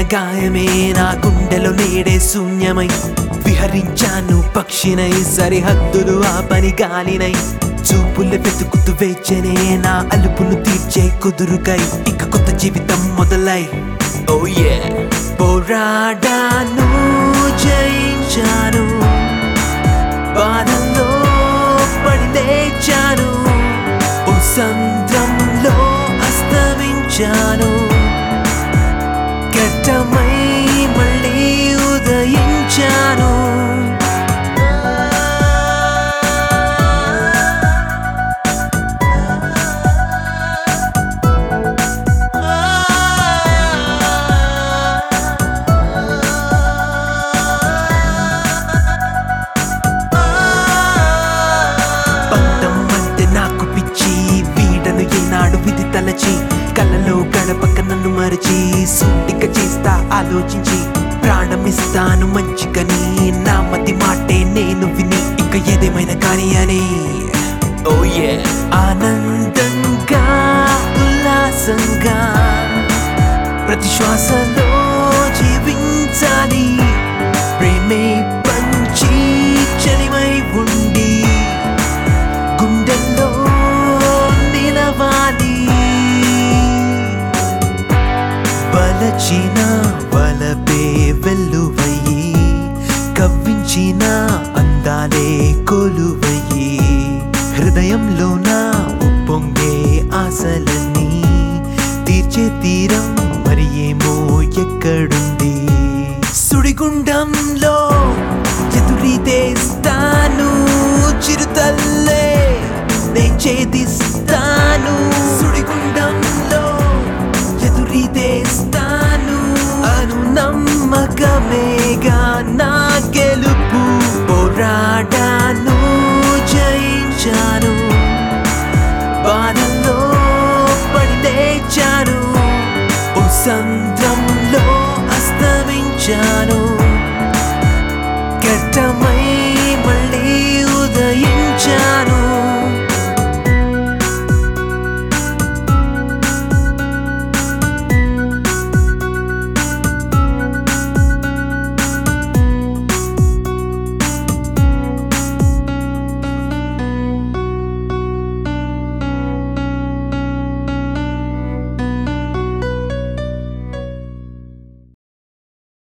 గాయమే నా గుండెలో నేడే శూన్యమై విహరించాను పక్షినై సరిహద్దులు ఆ పని గాలినై చూపులు వెతుకుతూ వేచనే నా అలుపును తీర్చే కుదురుకై ఇక కొత్త జీవితం మొదలై ఓ యే పోరాడాను జయించాను బాధల్లో పడి లేచాను ఓ సంద్రంలో అస్తమించాను ఘట్టమై మళ్ళీ ఉదయించాను పంతం అంటే నాకు పిచ్చి వీడను ఏనాడు విధి తలచి కలలో గడపక నన్ను మరచి సూటిక చేస్తా ఆలోచించి ప్రాణమిస్తాను మంచిగని నా మతి మాటే నేను విని ఇక ఏదేమైనా కానీ అని ఓ ఏ ఆనందంగా ఉల్లాసంగా ప్రతి శ్వాసలో జీవించాలి ప్రేమే పంచి చలిమై ఉండి గుండెల్లో నిలవాలి వలచిన వలపే వెల్లువయ్యి కవ్వించిన అందాలే కొలువయ్యి హృదయంలో నా